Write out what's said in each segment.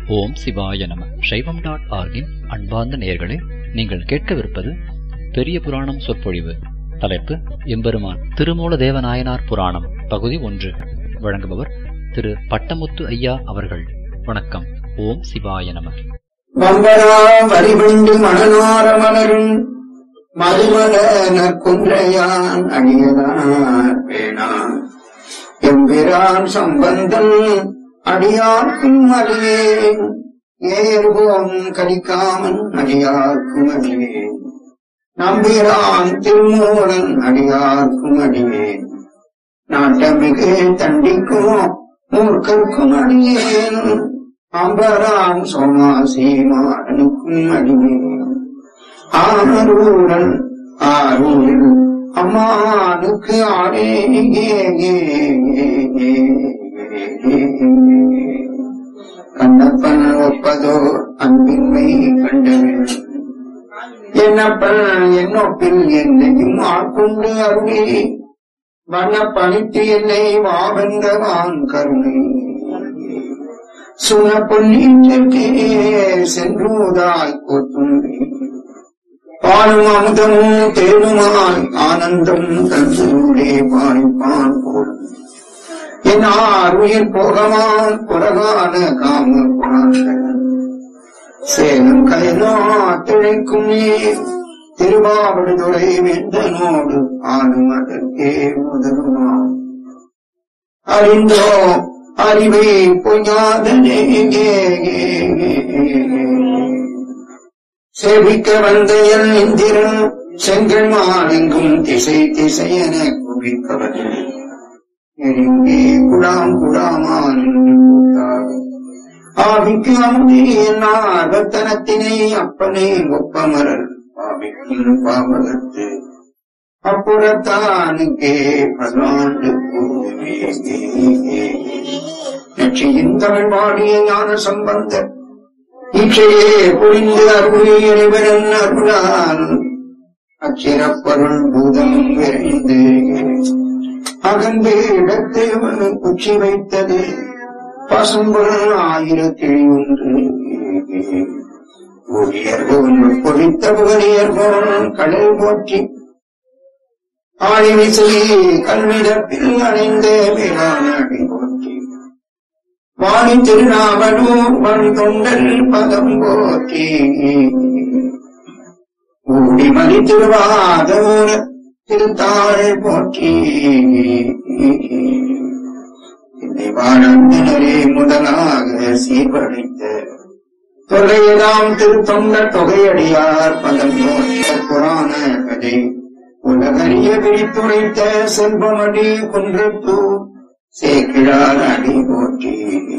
ஓம் சிவாய நம சைவம் டாட் ஆர்கின் அன்பார்ந்த நேயர்களே நீங்கள் கேட்கவிருப்பது பெரிய புராணம் சொற்பொழிவு தலைப்பு எம்பெருமான் திருமூல தேவநாயனார் புராணம் பகுதி ஒன்று வழங்குபவர் திரு பட்டமுத்து ஐயா அவர்கள் வணக்கம் ஓம் சிவாய நம வம்பரா வரிபண்டு மணநார மலரும் மதுமல நற்குன்றையான் அடியனார் வேணான் எம்பிரான் சம்பந்தன் அடியார்க்கும் அடியேன் ஏர்வோம் கலிக்காமன் அடியார்க்கும் அடியேன் நம்பிரான் திருமூலன் அடியார்க்கும் அடியேன் நாட்டமிகு தண்டிக்கும் மூர்க்கர்க்கும் அடியேன் அம்பரான் சோமாசீமானுக்கும் அடியேன் ஆரூரன் ஆரூரில் அம்மானுக்கு ஆரே கண்ணப்பன் ஒப்பதோ அன்பின்மை கண்டவன் என்னப்பன் என்னொப்பில் என்னையும் ஆட்கொண்டு அருளே வண்ண பணித்து என்னை வாவென்றவான் கருணை சுன பொன்னீற்றே சென்றுதாய் கோத்தும்பி பாலும் அமுதமும் தேனுமாய் ஆனந்தம் தந்தூரே பாணிப்பான் போலும் என் ஆறுயிர் போகமான் புறகான காம புராணன் சேலம் கயலா திளைக்கும் நீர் திருவாவடுதுறை வெந்தனோடு ஆளும் அதற்கே முதலுமாம் அறிந்தோ அறிவை பொய்யாதனே சேவிக்க வந்த என் இந்திரன் செங்கல் மாலெங்கும் திசை திசையென குவிக்கவன் நெருங்கி குடாம் குடாமான் ஆவிக்கு அமுதே என் ஆர்வத்தனத்தினை அப்பனை ஒப்பமரல் பாவிக்கும் பாவகத்து அப்புறத்தானுக்கே பல்லாண்டு நெற்றியின் தமிழ் பாடிய ஞான சம்பந்தர் ஈச்சையே புரிந்து அருளே இறைவரன் அருளால் அச்சிறப்பருள் பூதம் விரைந்து அகந்து இடத்தை உச்சி வைத்தது பசும்பொருள் ஆயிரத்தி ஒன்று ஊழியர்கோன் பொழித்த புகழியர்கோன் கடல் போற்றி ஆழிவிசை கல்விடப்பில் அணைந்த வேளாண் போற்றி வாணி திருநாவலூர் வன் தொண்டல் பதம் போற்றி ஊடிமணி திருவாதூர் திருத்தாள் போற்றி என்னை வாழ்ந்தனரே முதலாக சீர்படைத்த தொகையெல்லாம் திருத்தொண்ட தொகையடியார் பதம் போற்ற புராண கதை உலகறிய விழித்துரைத்த செல்வமடி குன்றத்தூ சேக்கிழார் அடி போற்றி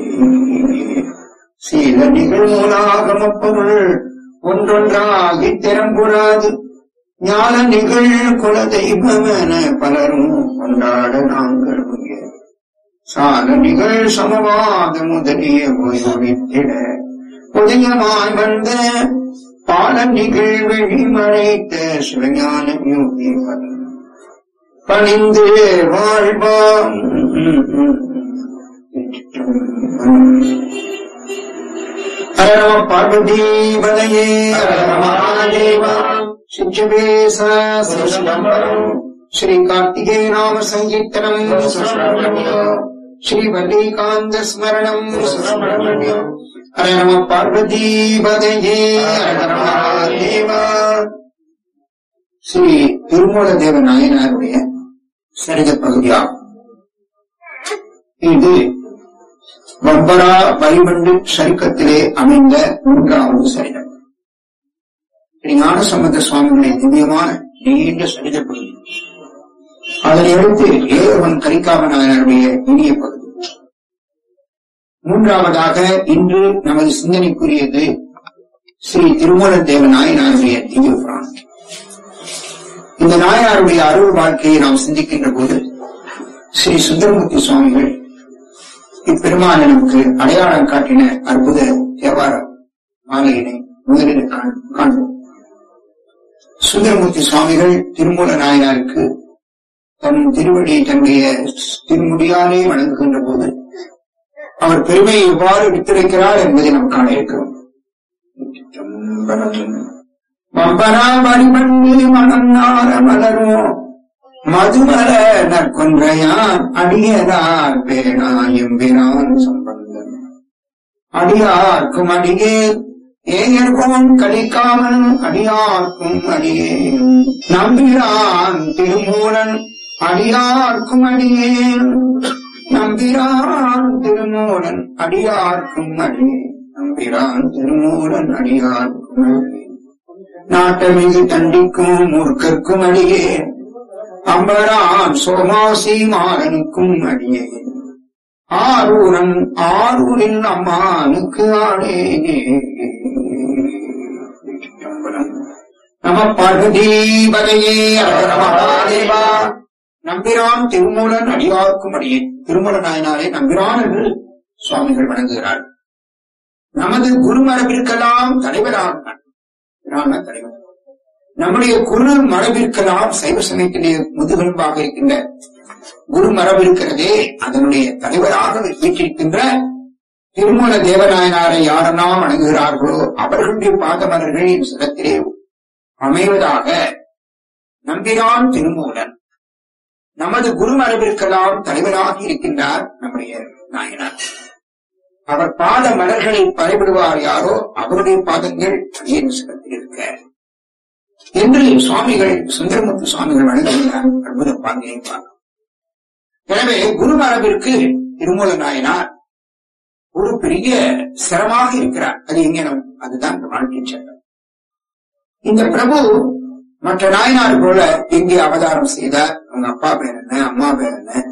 சீல நிகழ்மூலாகம பொருள் ஒன்றொன்றாகி திறம்புறாது ஞான நிகழ் குல தெய்வமென பலரும் கொண்டாட நாங்கள் இங்கே. சால நிகழ் சமவாத முதலிய போய்வித்திட புதியமாய் வந்த பால நிகழ் வெளிமறைத்த சிவஞான யோகி பலன் பணிந்து வாழ்வாம் ஹரம பார்வதி பதையே மகாதேவா சிச்சபேச சிவஸ்வரம் ஸ்ரீ கார்த்திகே நாம சங்கீர்த்தனம் சுஸ்மரணீயம் ஸ்ரீ வல்லிகாந்த ஸ்மரணம் சுஸ்மரணீயம் ஹர நம பார்வதி பதையே மகாதேவா ஸ்ரீ திருமூல தேவ நாயனாருடைய சரித பகுதியாகும் இது பப்பரா வரிபண்டு சரிக்கத்திலே அமைந்த மூன்றாவது சரிதம் ஸ்ரீ ஞானசம்பந்த சுவாமிகளுடைய திவ்யமான நீண்ட சரித பகுதி அதனை அடுத்து ஏகவன் கரிகாம நாயனாருடைய இனிய பகுதி மூன்றாவதாக இன்று நமது சிந்தனைக்குரியது ஸ்ரீ திருமூல தேவ நாயனாருடைய திவ்ய புராணம் இந்த நாயனாருடைய அருள் வாழ்க்கையை நாம் சிந்திக்கின்ற போது ஸ்ரீ சுந்தரமூர்த்தி சுவாமிகள் இப்பெருமான் நமக்கு அடையாளம் காட்டின அற்புத தேவார மாலையினை முதலில் காண்- காண்போம் சுந்தரமூர்த்தி சுவாமிகள் திருமூல நாயனாருக்கு தன் திருவடி தன்னுடைய திருமுடியாலே வணங்குகின்ற போது அவர் பெருமையை எவ்வாறு எடுத்துரைக்கிறார் என்பதை நாம் காண இருக்கிறோம் மம்பனா வழிபண்டு மனம் நார மலரும் மதுமல நற்கொன்றையான் அடியதார் பேனாயும் பிரான் சம்பந்தம் அடியார்க்கும் அடியே ஏயர்கோன் கலிக்காமல் அடியார்க்கும் அடியே நம்பிரான் திருமூலன் அடியார்க்கும் அடியேன் நம்பிரான் திருமூலன் அடியார்க்கும் அடியே நம்பிரான் திருமூலன் அடியார்க்கும் அடியே நாட்டமிகு தண்டிக்கும் மூர்க்கர்க்கும் அடியே அம்பரான் சோமாசி மாறனுக்கும் அடியே ஆரூரன் ஆரூரின் அம்மானுக்கு ஆடே நம பார்வதீபதையே மகாதேவா நம்பிரான் திருமூலன் அடியார்க்கும் அடியே திருமூல நாயனாரே நம்பிரான் என்று சுவாமிகள் வணங்குகிறார் நமது குருமரபிற்கெல்லாம் தலைவராக பிரான தலைவர் நம்முடைய குரு மரபிற்கெல்லாம் சைவ சமயத்திலே முதுகெலும்பாக இருக்கின்ற குரு மரபு இருக்கிறதே அதனுடைய தலைவராக வீற்றிருக்கின்ற திருமூல தேவநாயனாரை யாரெல்லாம் வணங்குகிறார்களோ அவர்களுடைய பாதமலர்களின் சிரத்திலே அமைவதாக நம்பிரான் திருமூலன் நமது குரு மரபிற்கெல்லாம் தலைவராக இருக்கின்றார் நம்முடைய நாயனார் அவர் பாத மலர்களை பறைபடுவார் யாரோ அவருடைய பாதங்கள் அடியின் சிரத்தில் இருக்க என்று சுவாமிகள் சுந்தரமுத்து சுவாமிகள் வழங்குகிறார் அற்புத பாங்கியை பார்க்கிறோம் எனவே குரு மரபிற்கு திருமூல நாயனார் ஒரு பெரிய சிரமாக இருக்கிறார் அது எங்கே நம் அதுதான் இந்த வாழ்க்கை சட்டம் இந்த பிரபு மற்ற நாயனார் போல எங்கே அவதாரம் செய்தார் அவங்க அப்பா பேர் என்ன அம்மா பேர் என்ன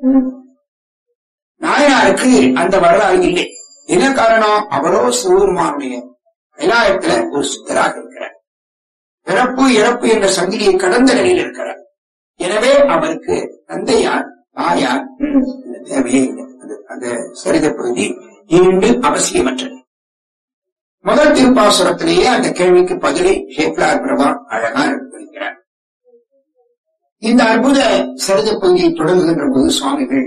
நாயனாருக்கு அந்த வரலாறு இல்லை என்ன காரணம் அவரோ சிவபெருமானுடைய கைலாயத்துல ஒரு சித்தராக இருக்கிறார் பிறப்பு இறப்பு என்ற சங்கிலியை கடந்த நிலையில் இருக்கிறார் எனவே அவருக்கு தந்தையார் தாயார் இந்த தேவையே இல்லை அது அந்த சரித பகுதி ஈண்டு அவசியமற்றது முதல் திருப்பாசுரத்திலேயே அந்த கேள்விக்கு பதிலை ஷேப்லார் பிரபா அழகா எடுத்திருக்கிறார் இந்த அற்புத சரித பகுதியை தொடங்குகின்ற போது சுவாமிகள்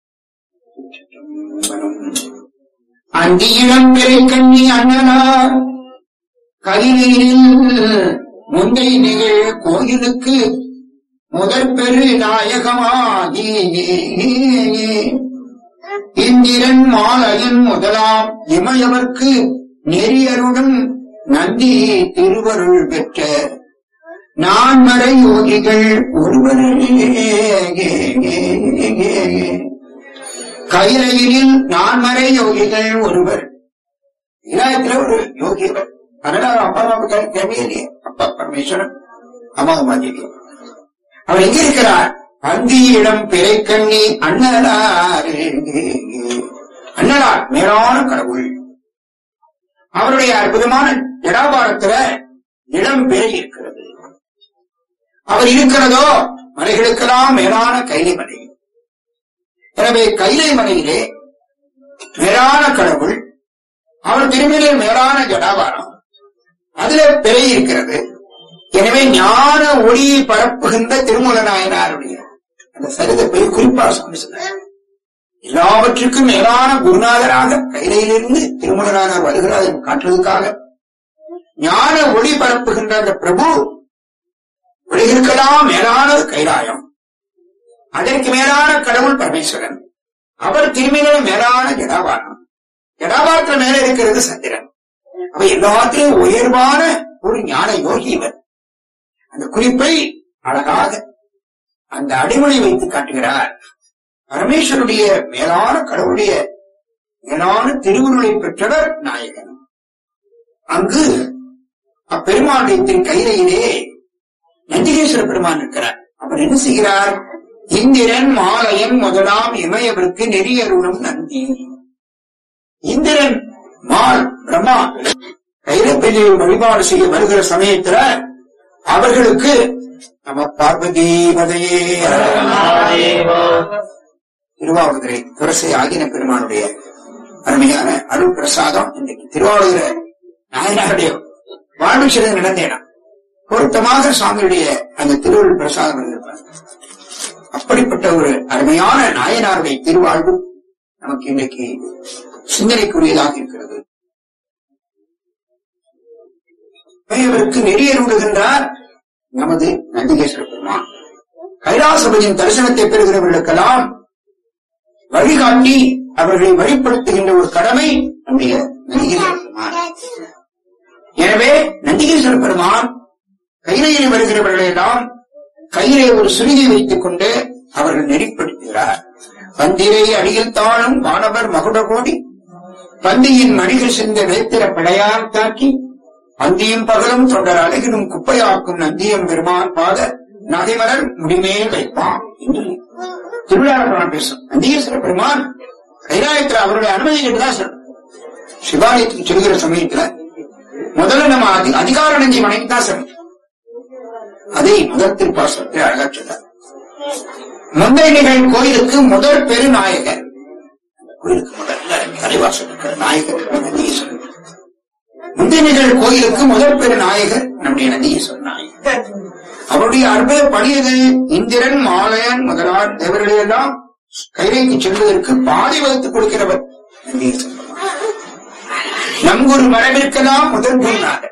அந்தி இளம் பெரை கண்ணி அண்ணனார் கதிரீரில் முந்தை நிகழ் கோயிலுக்கு முதற் பெரு நாயகமாகி இந்திரன் மாலையின் முதலாம் இமயவர்க்கு நெறியருடன் நந்தி திருவருள் பெற்ற நான்மறை யோகிகள் ஒருவரே கைலையிலில் நான்மறை யோகிகள் ஒருவர் இலாயத்துல ஒரு யோகியவர் அதனால அப்பா அம்மாவுக்கு கேள்வியே இல்லையே அப்பா பரமேஸ்வரன் அம்மா மாதிரி அவர் எங்க இருக்கிறார் அந்தியிடம் பிறைக்கண்ணி அண்ணலார் அண்ணலார் மேலான கடவுள் அவருடைய அற்புதமான ஜடாபாரத்துல இளம் பிறை இருக்கிறது அவர் இருக்கிறதோ மலைகளுக்கெல்லாம் மேலான கைலை மலை எனவே கைலை மலையிலே மேலான கடவுள் அவர் திருமணிலே மேலான ஜடாபாரம் அதுல பிறை இருக்கிறது எனவே ஞான ஒளியை பரப்புகின்ற திருமூல நாயனாருடைய அந்த சரிதத்தை குறிப்பாக சுவாமி சொன்னார் எல்லாவற்றுக்கும் மேலான குருநாதராக கைலையிலிருந்து திருமூல நாயனார் வருகிறார் என்று காட்டுவதற்காக ஞான ஒளி பரப்புகின்ற அந்த பிரபு ஒளிகளுக்கெல்லாம் மேலானது கைலாயம் அதற்கு மேலான கடவுள் பரமேஸ்வரன் அவர் திரும்பின மேலான ஜடாபாரம் ஜடாபாரத்துல மேல இருக்கிறது சந்திரன் அவ எல்லாத்திலும் உயர்வான ஒரு ஞான யோகி இவர் அந்த குறிப்பை அழகாக அந்த அடிமொழி வைத்து காட்டுகிறார் பரமேஸ்வருடைய மேலான கடவுளுடைய மேலான திருவுருளை பெற்றவர் நாயகன் அங்கு அப்பெருமானுடைய திரு கையிலே நந்திகேஸ்வர பெருமான் இருக்கிறார் அவர் என்ன செய்கிறார் இந்திரன் மாலையன் முதலாம் இமயவருக்கு நெறியருளும் நந்தி இந்திரன் மால் பிரம்மா கைலப்பெரிய வழிபாடு செய்ய வருகிற சமயத்துல அவர்களுக்கு நம பார்வதி மதையே திருவாவூரை துரசை ஆகின பெருமானுடைய அருமையான அருள் பிரசாதம் இன்றைக்கு திருவாவூர நாயனாருடைய வாழ்வு சிறந்த நடந்தேனா பொருத்தமாக சுவாமியுடைய அந்த திருவருள் பிரசாதம் இருந்திருப்பார் அப்படிப்பட்ட ஒரு அருமையான நாயனாருடைய திருவாழ்வு நமக்கு இன்றைக்கு சிந்தனைக்குரியதாக இருக்கிறது பெரியவருக்கு நெறியருடுகின்றார் நமது நந்திகேஸ்வர பெருமான் கைலாசபதியின் தரிசனத்தை பெறுகிறவர்களுக்கெல்லாம் வழிகாட்டி அவர்களை வழிப்படுத்துகின்ற ஒரு கடமை நம்முடைய நந்திகேஸ்வர பெருமான் எனவே நந்திகேஸ்வர பெருமான் கைலையில் வருகிறவர்களை எல்லாம் கையிலே ஒரு சுருகி வைத்துக் கொண்டு அவர்கள் நெறிப்படுத்துகிறார் பந்திரை அடியில் தாழும் வானவர் மகுட கோடி பந்தியின் மணிகள் சென்ற நேத்திர பிழையால் தாக்கி அந்தியும் பகலும் தொண்டர் அழகிடும் குப்பையாக்கும் நந்தியம் பெருமான் பாத நகைமலர் முடிமேல் வைப்பான் என்று திருவிழாவில் பேசும் நந்திகேஸ்வர பெருமான் கைலாயத்தில் அவருடைய அனுமதி என்றுதான் சொல்றோம் சிவாலயத்துக்கு செல்கிற சமயத்துல முதல்ல நம்ம அதி அதிகார நந்தி வணங்கித்தான் சொல்லணும் அதை முதல் திருப்பாசனத்தை அழகா சொன்னார் முந்தைய நிகழ் கோயிலுக்கு முதல் பெருநாயகர் அந்த கோயிலுக்கு முதல்ல கலைவாசல் இருக்கிற நாயகர் நந்தீஸ்வரர் முந்தைய நிகழ் கோயிலுக்கு முதல் பெரு நாயகர் நம்முடைய நந்தீஸ்வரர் நாயகர் அவருடைய அற்புத பணியது இந்திரன் மாலயன் முதலான தேவர்களை எல்லாம் கைலைக்கு செல்வதற்கு பாதி வகுத்து கொடுக்கிறவர் நந்தீஸ்வரர் நம் குரு மரபிற்கெல்லாம் முதல் குருநாதர்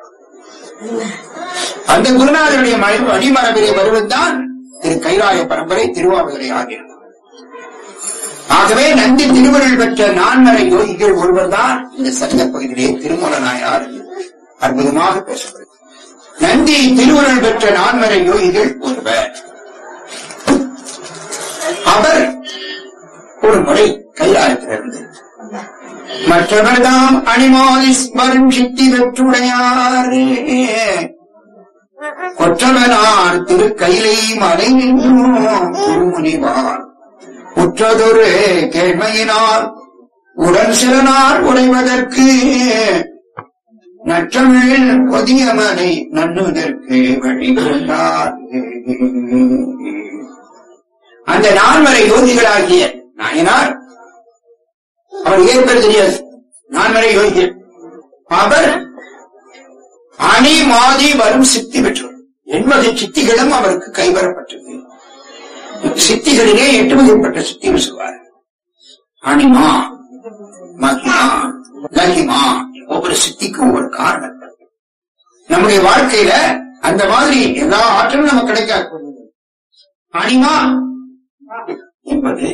அந்த குருநாதருடைய மரபு அடிமரபிலே வருவதுதான் திரு கைலாய பரம்பரை திருவாவூரை ஆகிறது ஆகவே நந்தி திருவருள் பெற்ற நான்மறை யோகிகள் ஒருவர்தான் இந்த சங்க பகுதியிலே திருமூல நாயார் அற்புதமாக பேசப்படுகிறது நந்தி திருவருள் பெற்ற நான்மறை யோகிகள் ஒருவர் அவர் ஒரு முறை கைலாயத்திலிருந்து மற்றவர்தாம் அணிமாலிஸ்வரம் சித்தி பெற்றுடையாரே கொற்றவனார் திரு கைலை மலை நின்றோம் குருமுனிவார் உற்றதொரு கேள்மையினால் உடன் சில நாள் உடைவதற்கு நற்றமிழில் பொதியமனை நன்னுதற்கு வழிகொண்டார் அந்த நான்மறை யோகிகளாகிய நாயனார் அவர் ஏற்பது தெரியாது நான்மறை யோகிகள் அவர் அணி மாதி வரும் சித்தி பெற்றவர் எண்பது சித்திகளும் அவருக்கு கைவரப்பட்டது சித்திகளிலே எட்டு வகைப்பட்ட சித்திகள் சொல்வார் அணிமா மகிமா லகிமா ஒவ்வொரு சித்திக்கும் ஒவ்வொரு காரணம் நம்முடைய வாழ்க்கையில அந்த மாதிரி எல்லா ஆற்றலும் நமக்கு கிடைக்காது அணிமா என்பது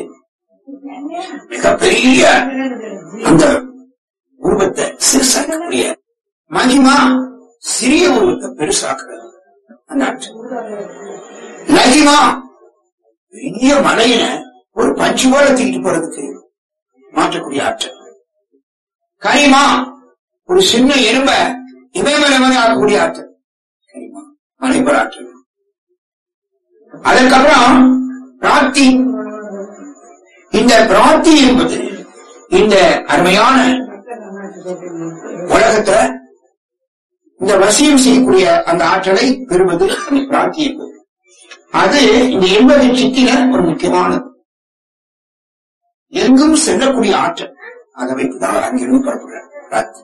மிகப்பெரிய அந்த உருவத்தை சிறுசாக்கக்கூடிய மகிமா சிறிய உருவத்தை பெருசாக்குறது அந்த ஆற்றல் லகிமா பெரிய மலையில ஒரு பஞ்சு போல தூக்கிட்டு போறதுக்கு மாற்றக்கூடிய ஆற்றல் கரிமா ஒரு சின்ன எறும்ப இமயமலை மாதிரி ஆகக்கூடிய ஆற்றல் கரிமா மலைபுற ஆற்றல் அதற்கப்புறம் பிராப்தி இந்த பிராப்தி என்பது இந்த அருமையான உலகத்துல இந்த வசியம் செய்யக்கூடிய அந்த ஆற்றலை பெறுவது பிராப்தி என்பது அது இந்த எண்பது சித்தில ஒரு முக்கியமானது எங்கும் செல்லக்கூடிய ஆற்றல் அதை வைத்துதான் அங்கிருந்து புறப்படுறார் பிரார்த்தி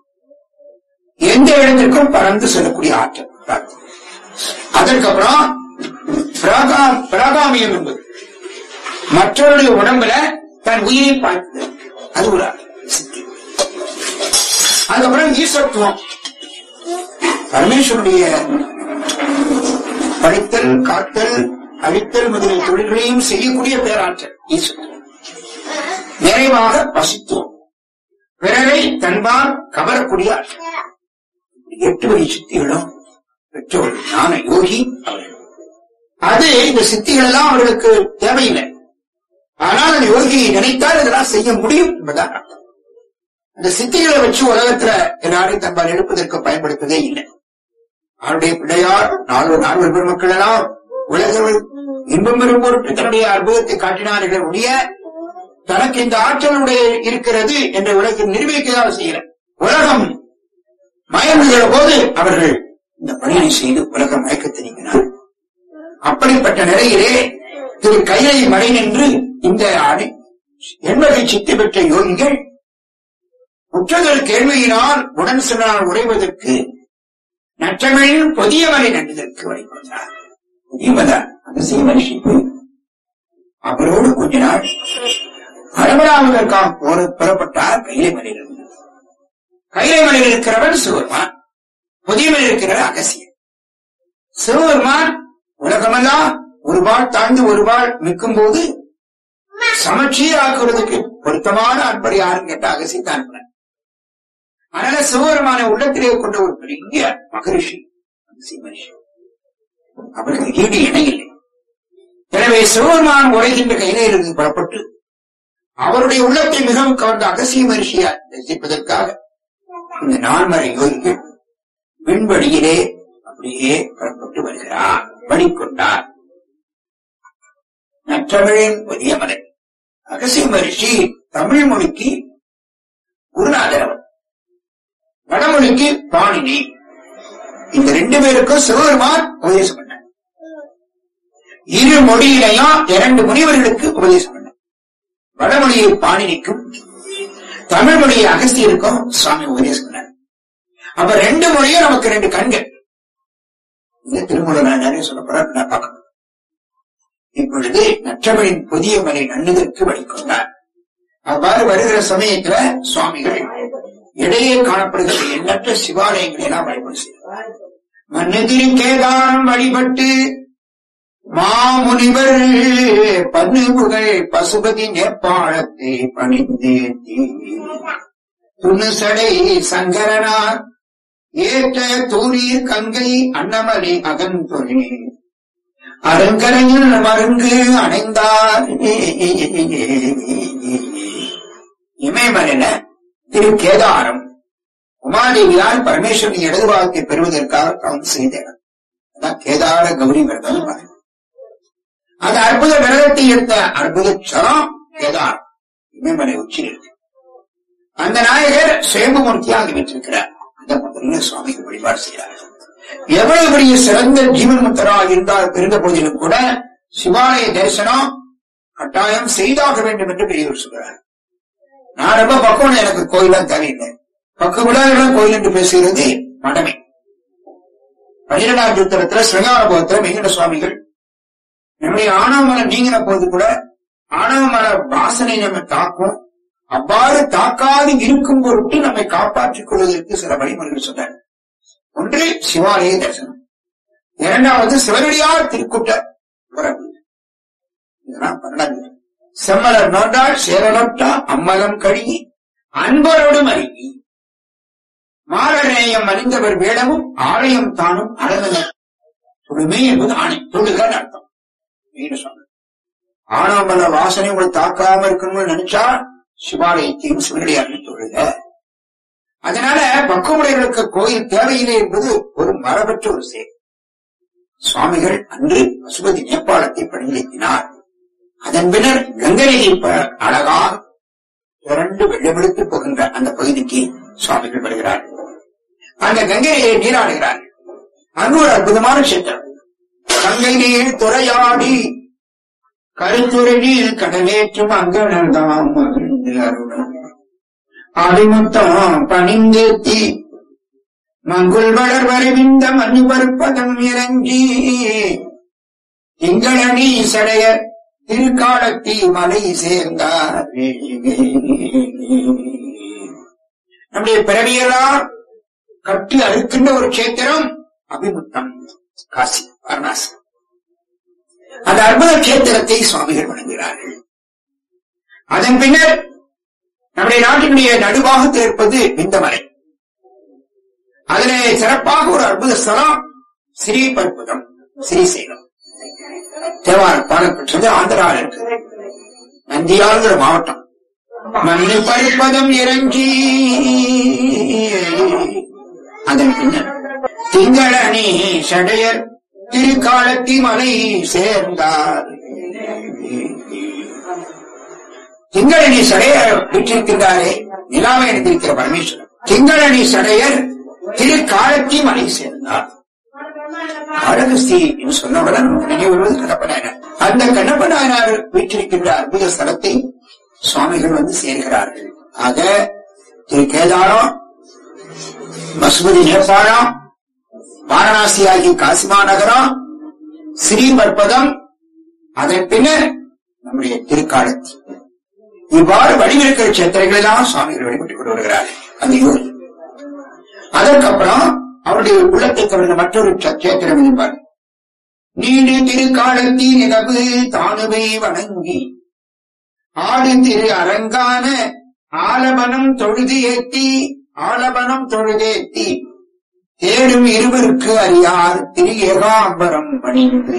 எந்த இடத்திற்கும் பறந்து செல்லக்கூடிய ஆற்றல் பிரார்த்தி அதற்கப்புறம் பிராகா- பிராகாமியம் என்பது மற்றவருடைய உடம்புல தன் உயிரை பார்த்து அது ஒரு சித்தி அதுக்கப்புறம் ஈஸ்வரத்துவம் பரமேஸ்வருடைய படித்தல் காத்தல் அழித்தல் முதலிய தொழில்களையும் செய்யக்கூடிய பேராற்றல் ஈஸ்வரன் நிறைவாக பசித்துவம் பிறரை தன்பால் கவரக்கூடிய ஆற்றல் எட்டு வகை சித்திகளும் பெற்றோர் ஞான யோகி அவர்கள் அது இந்த சித்திகள் எல்லாம் அவர்களுக்கு தேவையில்லை ஆனால் அந்த யோகியை நினைத்தால் இதெல்லாம் செய்ய முடியும் என்பதான் அர்த்தம். அந்த சித்திகளை வச்சு உலகத்துல எல்லாரையும் தன்பால் எடுப்பதற்கு பயன்படுத்ததே இல்லை அவருடைய பிள்ளையார் நாலு நால்வர் பெருமக்கள் எல்லாம் உலக இன்பம் பெறும் பொருட்டு தன்னுடைய அற்புதத்தை காட்டினார்கள் உடைய தனக்கு இந்த ஆற்றல் உடைய இருக்கிறது என்ற உலகில் நிரூபிக்கதாக செய்கிறார் உலகம் மயங்குகிற போது அவர்கள் இந்த பணியை செய்து உலகம் மயக்கத்தை நீங்கினார் அப்படிப்பட்ட நிலையிலே திரு கைலை மலை நின்று இந்த அணி எண்பதை சித்தி பெற்ற யோகிகள் குற்றங்கள் கேள்வியினால் உடன் சென்றால் உறைவதற்கு நற்றமிழில் புதியவரை நன்றதற்கு வழிபட்டார் புதியவதா அந்த சீமனிஷிப்பு அவரோடு கொஞ்ச நாள் அரமராவதற்காக போற புறப்பட்டார் கைலை மலையிலிருந்து கைலை மலையில் இருக்கிறவன் சிவபெருமான் புதிய மலையில் இருக்கிறவர் அகசியன் சிவபெருமான் உலகமெல்லாம் ஒரு பால் தாழ்ந்து ஒரு பால் நிற்கும் போது சமச்சீராக்குறதுக்கு பொருத்தமான அன்படி யாருன்னு கேட்டா அகசியன் தான் அனுப்புனார். அதனால சிவபெருமான உள்ளத்திலே கொண்ட ஒரு பெரிய மகரிஷி அகசிய மகரிஷி அவருக்கு ஈடு இணையில்லை எனவே சிவபெருமான் உரைகின்ற கையிலிருந்து புறப்பட்டு அவருடைய உள்ளத்தை மிகவும் கவர்ந்த அகசிய மகிழ்ச்சியை ரசிப்பதற்காக இந்த நான்மறை யோகிகள் விண்வெளியிலே அப்படியே புறப்பட்டு வருகிறார் வழிகொண்டார் நற்றமிழின் புதிய மலை அகசிய மகிழ்ச்சி தமிழ் மொழிக்கு குருநாதர் அவர் வடமொழிக்கு பாணினி இந்த ரெண்டு பேருக்கும் சிவபெருமான் உபதேசம் பண்ணார் இரு மொழியிலையும் இரண்டு முனிவர்களுக்கு உபதேசம் பண்ணார் வடமொழியை பாணினிக்கும் தமிழ் மொழியை அகஸ்தியருக்கும் சுவாமி உபதேசம் பண்ணார் அப்ப ரெண்டு மொழியும் நமக்கு ரெண்டு கண்கள் இந்த திருமூல நான் நிறைய சொல்ல போறேன் நான் பார்க்கணும் இப்பொழுது நற்றமிழின் புதிய மலை நன்னுதற்கு வழிகொண்டார் அவ்வாறு வருகிற சமயத்துல சுவாமிகள் இடையே காணப்படுகிற எண்ணற்ற சிவாலயங்களை எல்லாம் வழிபாடு செய்தார் மன்னதிரி கேதாரம் வழிபட்டு மாமுனிவர் பன்னுபுகள் பசுபதி நேப்பாளத்தை பணிந்தேத்தி துணுசடை சங்கரனார் ஏற்ற தூரீர் கங்கை அன்னமலை அகந்தொழி அருங்கரையில் மருங்கு அணைந்தார் இமயமலையில திரு கேதாரம் உமாதேவியால் பரமேஸ்வரன் இடது வாக்கை பெறுவதற்காக கவுன் செய்த இடம் அதான் கேதார கௌரி விரதம் மலை அந்த அற்புத விரதத்தை எடுத்த அற்புத சரம் கேதாரம் இமயமலை உச்சியில் இருக்கு அந்த நாயகர் சுயம்பமூர்த்தியாக வீற்றிருக்கிறார் அந்த முதலில் சுவாமிக்கு வழிபாடு செய்கிறார் எவ்வளவு பெரிய சிறந்த ஜீவன் முத்தராக இருந்தால் இருந்த போதிலும் கூட சிவாலய தரிசனம் கட்டாயம் செய்தாக வேண்டும் என்று பெரியவர் சொல்கிறார் நான் ரொம்ப பக்குவம் எனக்கு கோயிலாம் தேவையில்லை பக்கு விழாவிடம் கோயில் என்று பேசுகிறது மடமை பன்னிரெண்டாம் சூத்திரத்துல சிவகாரபோகத்துல வெங்கட சுவாமிகள் நம்முடைய ஆணவ மலம் நீங்கின போது கூட ஆணவ மல வாசனை நம்ம தாக்கும் அவ்வாறு தாக்காது இருக்கும் பொருட்டு நம்மை காப்பாற்றிக் கொள்வதற்கு சில வழிமுறைகள் சொன்னார் ஒன்று சிவாலய தரிசனம் இரண்டாவது சிவனடியார் திருக்கூட்ட உறவு இதெல்லாம் பன்னெண்டாவது செம்மலர் நோண்டால் சேரலொட்டா அம்மலம் கழுகி அன்பரோடு மருகி மாலநேயம் அறிந்தவர் வேடமும் ஆலயம் தானும் அழகல தொழுமை என்பது ஆணை தொழுகன்னு அர்த்தம் நீங்க சொன்ன ஆனாமல வாசனை உங்களை தாக்காம இருக்கணும்னு நினைச்சா சிவாலயத்தையும் சிவனடியாரையும் தொழுக அதனால பக்குமுடைகளுக்கு கோயில் தேவையில்லை என்பது ஒரு மரபற்ற ஒரு செயல் சுவாமிகள் அன்று பசுபதி நேபாளத்தை பணிநிறுத்தினார் அதன் பின்னர் கங்கை நதி அழகாக இரண்டு வெள்ளமெடுத்து போகின்ற அந்த பகுதிக்கு சுவாமிகள் வருகிறார்கள் அந்த கங்கையை நீராடுகிறார்கள் அங்கு ஒரு அற்புதமான சித்திரம் கங்கை நீர் துறையாடி கருத்துறை நீர் கடலேற்றும் அங்கனர்தாம் மகிழ்ந்து அருளும் அடிமுத்தம் பணிந்தேத்தி மங்குள் வளர் வரைவிந்த மணி பருப்பதம் இறங்கி திங்களணி சடைய திருக்காலத்தி மலை சேர்ந்தார் நம்முடைய பிறவியெல்லாம் கட்டி அறுக்கின்ற ஒரு கஷேத்திரம் அபிமுத்தம் காசி வாரணாசி அந்த அற்புத கஷேத்திரத்தை சுவாமிகள் வணங்குகிறார்கள் அதன் பின்னர் நம்முடைய நாட்டினுடைய நடுவாகத்தில் இருப்பது விந்தமலை அதிலே சிறப்பாக ஒரு அற்புத ஸ்தலம் ஸ்ரீபற்புதம் ஸ்ரீசைலம் தேவார பாடல் பெற்றது ஆந்திராவில் இருக்கு நந்தியாளுங்கிற மாவட்டம் மண்ணு பருப்பதம் இறங்கி அதன் பின்னர் திங்களணி சடையர் திருக்காலத்தி மலை சேர்ந்தார் திங்களணி சடையர் வீற்றிருக்கின்றாரே நிலாவை எழுந்திருக்கிற பரமேஸ்வரன் திங்களணி சடையர் திருக்காலத்தி மலை சேர்ந்தார் காளகஸ்தி என்று சொன்னவுடன் நமக்கு நினைவு வருவது கண்ணப்ப நாயனார் அந்த கண்ணப்ப நாயனார் வீற்றிருக்கின்ற அற்புத ஸ்தலத்தை சுவாமிகள் வந்து சேர்கிறார்கள் ஆக திரு கேதாரம் பசுபதி நேபாளம் வாரணாசி ஆகிய காசிமா நகரம் ஸ்ரீபற்பதம் அதன் பின்னர் நம்முடைய திருக்காலத்தி இவ்வாறு வடிவிருக்கிற சேத்திரைகள் எல்லாம் சுவாமிகள் வழிபட்டுக் கொண்டு வருகிறார் அந்த யோகி அதற்கப்புறம் அவருடைய உள்ளத்தை கவர்ந்த மற்றொரு சேத்திரம் என்பார் நீடு திருக்காலத்தின் நிலவு தானுவை வணங்கி ஆடு திரு அரங்கான ஆலபனம் தொழுது ஏத்தி ஆலபனம் தொழுதேத்தி தேடும் இருவருக்கு அறியார் திரு ஏகாம்பரம் பணிந்து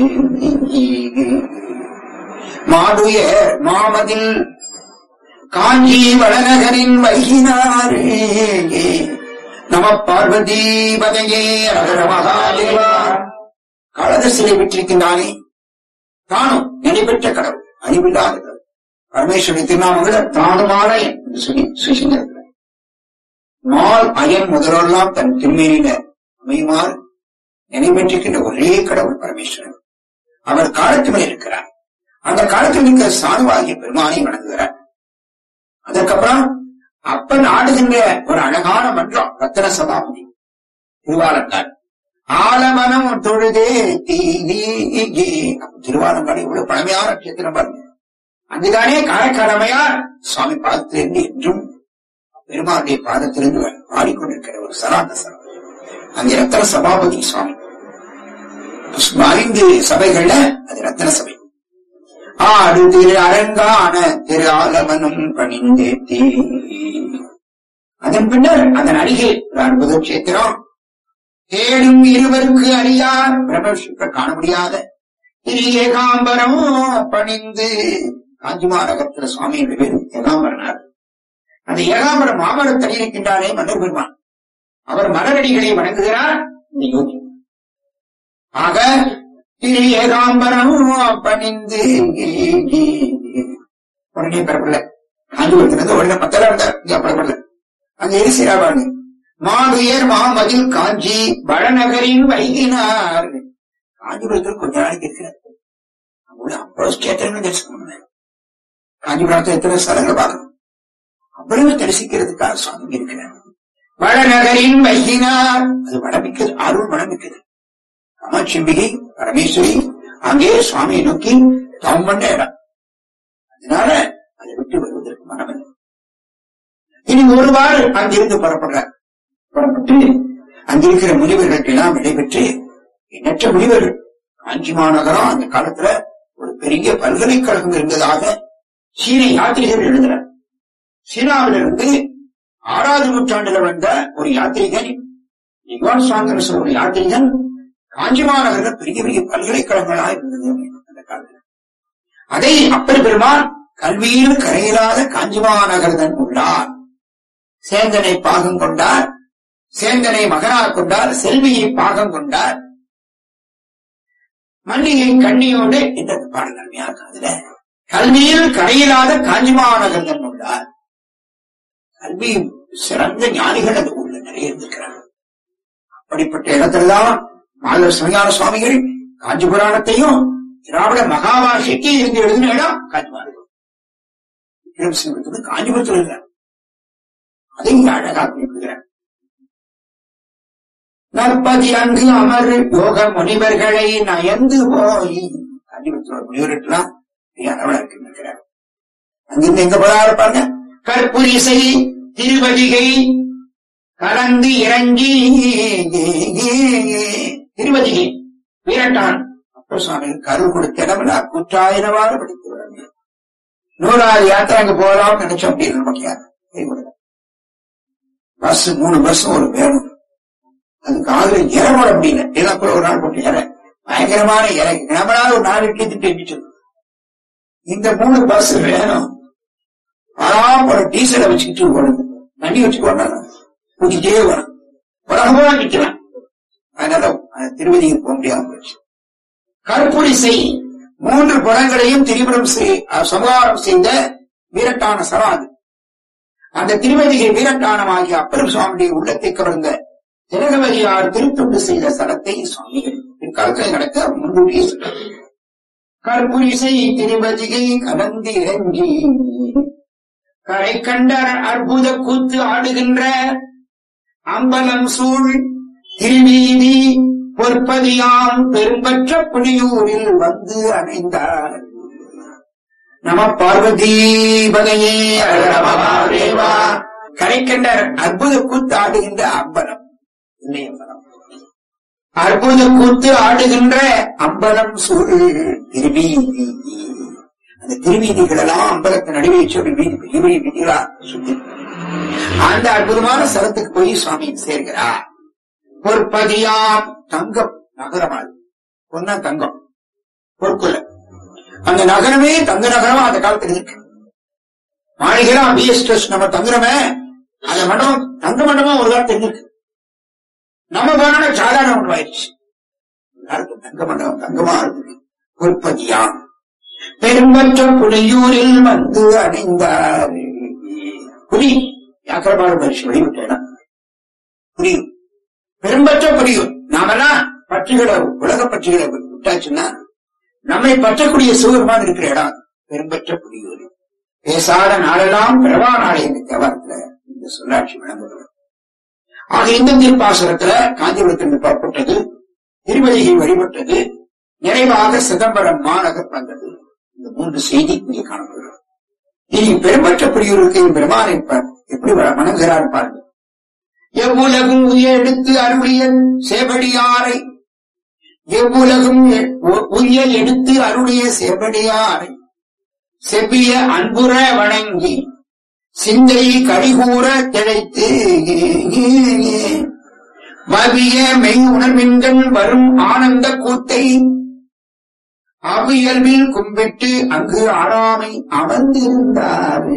மாடுய மாமதில் காஞ்சி வளநகரின் வைகினாரே நம பார்வதி பதையே அகர மகாதேவா கழகசிலை விட்டிருக்கின்றானே தானும் நினைப்பெற்ற கடவுள் அறிவில்லாத கடவுள் பரமேஸ்வரி திருநாமங்கள தானுமான என்று சொல்லி சுசிந்திருக்கிறார் மால் அயன் முதலெல்லாம் தன் திருமேனில அமையுமாறு நினைவெற்றிருக்கின்ற ஒரே கடவுள் பரமேஸ்வரன் அவர் காலத்து மேல் இருக்கிறார் அந்த காலத்தில் இருக்கிற சாதுவாகிய பெருமானை வணங்குகிறார் அதற்கப்புறம் அப்பன் ஆடுகின்ற ஒரு அழகான மன்றம் ரத்தன சபாபதி திருவாலங்காடு ஆலமனம் தொழுதே திருவாலங்காடு இவ்வளவு பழமையான கஷேத்திரம் பாருங்க அங்குதானே காலக்கடமையார் சுவாமி பாதத்திலிருந்து என்றும் பெருமாளுடைய பாதத்திலிருந்து பாடிக்கொண்டிருக்கிற ஒரு சராந்த சரம் அங்கே ரத்தன சபாபதி சுவாமி ஐந்து சபைகள்ல அது ரத்தன சபை ஆடு திரு அரங்கான திரு ஆலவனும் பணிந்தேத்தி அதன் பின்னர் அதன் அருகே ஒரு அற்புத கஷேத்திரம் தேடும் இருவருக்கு அறியார் பிரம்மசுக்க காண முடியாத திரு ஏகாம்பரம் பணிந்து காஞ்சிமாநகரத்துல சுவாமியுடைய பேரு ஏகாம்பரனார் அந்த ஏகாம்பரம் மாமரத்தடி இருக்கின்றாரே மன்னர் பெருமான் அவர் மலரடிகளை வணங்குகிறார் இந்த யோகி ஆக திரு ஏகாம்பரம் பணிந்து உடனே பெறப்படல காஞ்சிபுரத்திலிருந்து உடனே பத்தல இருந்தார் இங்க பெறப்படல அங்க எரிசிராவாங்க மாதுயர் மாமதில் காஞ்சி வடநகரின் வைகினார் காஞ்சிபுரத்தில் கொஞ்ச நாளைக்கு இருக்கிறார் அங்குள்ள அவ்வளவு கேத்திரங்கள் தரிசனம் பண்ணுவேன் காஞ்சிபுரத்தில் எத்தனை ஸ்தலங்கள் பார்க்கணும் அவ்வளவு தரிசிக்கிறதுக்காக சுவாமி இருக்கிறார் வடநகரின் வைகினார் அது வடமிக்கது அருள் வடமிக்கது காமாட்சிம்பிகை பரமேஸ்வரி அங்கே சுவாமியை நோக்கி தவம் பண்ண இடம் அதனால அதை விட்டு வருவதற்கு மனமில்லை இனி ஒருவாறு அங்கிருந்து புறப்படுறார் புறப்பட்டு அங்கிருக்கிற முனிவர்கள் எல்லாம் விடைபெற்று எண்ணற்ற முனிவர்கள் காஞ்சி மாநகரம் அந்த காலத்துல ஒரு பெரிய பல்கலைக்கழகம் இருந்ததாக சீன யாத்திரிகர் எழுதுறார் சீனாவிலிருந்து ஆறாவது நூற்றாண்டுல வந்த ஒரு யாத்திரிகன் நிவான் சாங்கர் ஒரு யாத்திரிகன் காஞ்சி மாநகர்ல பெரிய பெரிய பல்கலைக்கழகங்களா இருந்தது அந்த காலத்துல அதை அப்பர் பெருமான் கல்வியில் கரையிலாத காஞ்சி மாநகர்தன் உள்ளார் சேந்தனை பாகம் கொண்டார் சேந்தனை மகனாக கொண்டார் செல்வியை பாகம் கொண்டார் மல்லிகை கண்ணியோடு இந்த பாடல் அருமையா இருக்கு அதுல கல்வியில் கரையிலாத காஞ்சி மாநகர்தன் உள்ளார் கல்வி சிறந்த ஞானிகள் அந்த ஊர்ல நிறைய இருந்திருக்கிறார் அப்படிப்பட்ட இடத்துலதான் மாதவர் சிவஞான சுவாமிகள் காஞ்சி புராணத்தையும் திராவிட மகாபாஷைக்கு இருந்து எழுதின இடம் காஞ்சிபுரம் காஞ்சிபுரத்தில் இல்லை அதை இங்க அழகா குறிப்பிடுகிறார் நற்பதி அங்கு அமர் யோக முனிவர்களை நயந்து போய் காஞ்சிபுரத்தில் முனிவர்கள்லாம் அளவில் இருக்கிறார் அங்கிருந்து எங்க போறாரு பாருங்க கற்புரிசை திருவதிகை கலந்து இறங்கி திருவதிகை வீரட்டான் அப்ப சுவாமி கரு கொடுத்த இடமெல்லா குற்றாயிரவாறு படிக்கிறாங்க நூறாவது யாத்திரை அங்க போகலாம் நினைச்சோம் அப்படின்னு நமக்கு பஸ் மூணு பஸ் ஒரு வேணும் அது காதல இறமட முடியல இறப்புல ஒரு நாள் போட்டு இற பயங்கரமான இறங்கி நம்மளால ஒரு நாலு இட்லி திட்டு எண்ணிச்சு இந்த மூணு பஸ் வேணும் பராமர டீசலை வச்சுக்கிட்டு ஓடுது தண்ணி வச்சுக்கோண்டா குடிக்கிட்டே வரும் உலகமா நிற்கிறான் அதனால திருவதிக்கு போக முடியாம போச்சு கற்புரிசை மூன்று புறங்களையும் திரிபுரம் சமகாரம் செய்த வீரட்டான சராது அந்த திருவதிகை வீரட்டானமாகிய அப்பரும் சுவாமியுடைய உள்ளத்தை கவர்ந்த திலகவதியார் திருத்தொண்டு செய்த சடத்தை சுவாமிகள் பிற்காலத்தில் நடக்க முன்கூட்டியே சொன்னார் கற்புரிசை திருவதிகை கலந்து இறங்கி கரை கண்ட அற்புத கூத்து ஆடுகின்ற அம்பலம் சூழ் திருவீதி பொற்பதியாம் பெரும்பற்ற புலியூரில் வந்து அணைந்தார் நம பார்வதீபதையே தேவா கரைக்கண்ட அற்புத கூத்து ஆடுகின்ற அம்பலம் இல்லை அம்பலம் அற்புத கூத்து ஆடுகின்ற அம்பலம் சூழ் திருவீதி அந்த திருவீதிகள் எல்லாம் அம்பலத்தின் நடுவே சொல்லி வீதி பெரிய பெரிய வீதிகளா சுத்தி அந்த அற்புதமான ஸ்தலத்துக்கு போய் சுவாமி சேர்கிறார் பொற்பதியாம் தங்கம் நகரமாது பொன்ன தங்கம் பொற்குல அந்த நகரமே தங்க நகரமா அந்த காலத்துல இருக்கு மாளிகைலாம் பிஎஸ்டஸ் நம்ம தங்குறமே அந்த மண்டபம் தங்க மண்டபம் ஒரு காலத்துல இருக்கு நம்ம போனா சாதாரண ஒன்று ஆயிடுச்சு ஒரு காலத்துல தங்க மண்டபம் தங்கமா இருக்கு பொற்பதியாம் பெரும்பற்ற புலியூரில் வந்து அடைந்தார் புலி வியாக்கரமான பரிசு வெளிவிட்டேன் புரியும் பெரும்பற்ற புரியும் நாமெல்லாம் பற்றுகளை உலக பற்றுகளை விட்டாச்சுன்னா நம்மை பற்றக்கூடிய சிவபெருமான் இருக்கிற இடம் பெரும்பற்ற புரியூர் பேசாத நாளெல்லாம் பிறவா நாளை என்ற தேவாரத்துல இந்த சொல்லாட்சி விளங்குகிறது ஆக இந்த திருப்பாசுரத்துல காஞ்சிபுரத்திலிருந்து புறப்பட்டது திருவதியை வழிபட்டது நிறைவாக சிதம்பரம் மாநகர் வந்தது இந்த மூன்று செய்தி இங்கே காணப்படுகிறது இனி பெரும்பற்ற புரியூருக்கு பெருமானை ப- எப்படி வ- வணங்குகிறார் பாருங்க எவ்வுலகும் உய எடுத்து அருளிய சேவடியாரை எவ்வுலகும் எ- உ- உய எடுத்து அருளிய சேவடியாரை செவ்விய அன்புற வணங்கி சிந்தை கடிகூற திளைத்து வவிய மெய் உணர்வின்கள் வரும் ஆனந்த கூத்தை அவ்வியல்பில் கும்பிட்டு அங்கு ஆறாமை அமர்ந்திருந்தார்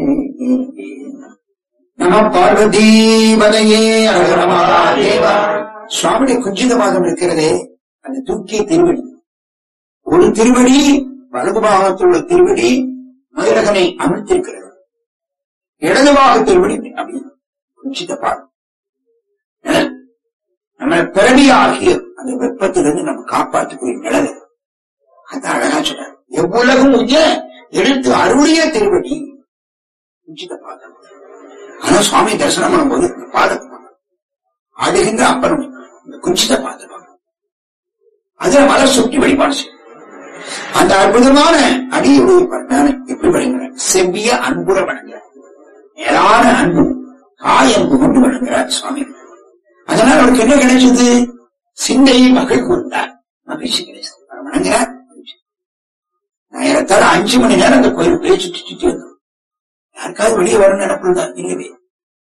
நம பார்வதீபதையே தேவா சுவாமியுடைய குஞ்சித மாதம் இருக்கிறதே அந்த தூக்கிய திருவடி ஒரு திருவடி வலது பாகத்தில் உள்ள திருவடி மதுரகனை அமர்த்திருக்கிறது இடது பாக திருவடி அப்படி குஞ்சித பாதம் நிழல். நம்ம பிறவி ஆகிய அந்த வெப்பத்திலிருந்து நம்ம காப்பாற்றக்கூடிய நிழல் அது. அது அழகா சொல்றார் எவ்வுலகும் உய்ய எடுத்து அருளிய திருவடி குஞ்சித பாதம் ஆனா சுவாமி தரிசனம் பண்ணும்போது இந்த பாதத்தை பார்க்கணும். ஆடுகின்ற அப்பனும் இந்த குஞ்சித பாதம் அதுல மலர் சுற்றி வழிபாடு செய்யும் அந்த அற்புதமான அடியுடைய பரமையான எப்படி வழங்குகிறார் செவ்விய அன்புற வழங்குகிறார் மேலான அன்பு காய் அன்பு கொண்டு வழங்குகிறார் சுவாமி அதனால் அவருக்கு என்ன கிடைச்சது சிந்தையை மகள் கொடுத்தார் மகிழ்ச்சி கிடைச்சது அவர் வணங்குகிறார் மகிழ்ச்சி. நான் ஏறத்தாழ அஞ்சு மணி நேரம் அந்த கோயிலுக்குள்ளே சுற்றி சுற்றி வந்தோம் யாருக்காவது வெளியே வரணும் நினைப்புல இல்லவே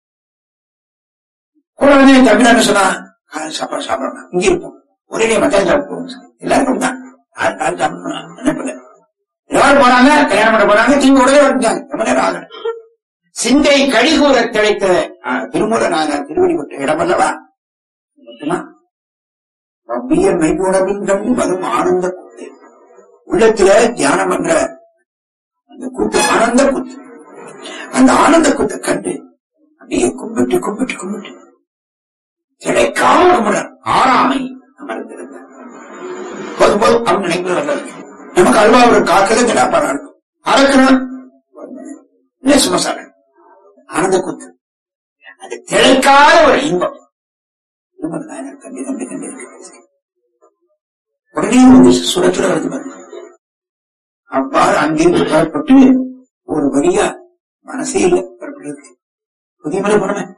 கூட வந்து என் தம்பி என்ன சொன்னா காலை சாப்பாடு சாப்பிடணும் இங்க இருப்போம் ஒரே மத்தியானம் சாப்பிடுவோம் எல்லாருக்கும் தான் யாரு காலை சாப்பிடணும் நினைப்புல எல்லாரும் போறாங்க கல்யாணம் பண்ண போறாங்க திரும்பி உடனே வந்துட்டாங்க ரொம்ப நேரம் ஆகணும் சிந்தை கழிகூற திளைத்த ஆஹ், திருமூல நாயனார் திருவடி விட்ட இடமல்லவா மட்டுமா ரப்பிய மெய்குணவின் கண்டு வரும் ஆனந்த கூத்து உள்ளத்துல தியானம் பண்ற அந்த கூத்து ஆனந்த கூத்து அந்த ஆனந்த கூத்தை கண்டு அப்படியே கும்பிட்டு கும்பிட்டு கும்பிட்டு கிடைக்காம கும்பிடார் ஆறாமை அமர்ந்திருந்தார் போதும் போதும் அவங்க நினைக்கிறது நமக்கு அல்வா ஒரு காக்கல திடாப்பாடா இருக்கும் அறக்கணும் இல்லை சும்மா சாப்பிட ஆனந்த கூத்து அது திளைக்காத ஒரு இன்பம் இன்பம் நாயனார் கண்டி கண்டி கண்டி இருக்கு. உடனே வந்து சுட சுட வருது பாருங்க அவ்வாறு அங்கிருந்து புறப்பட்டு ஒரு வழியா மனசே இல்லை புறப்படுறது புதிய மலை போனவன்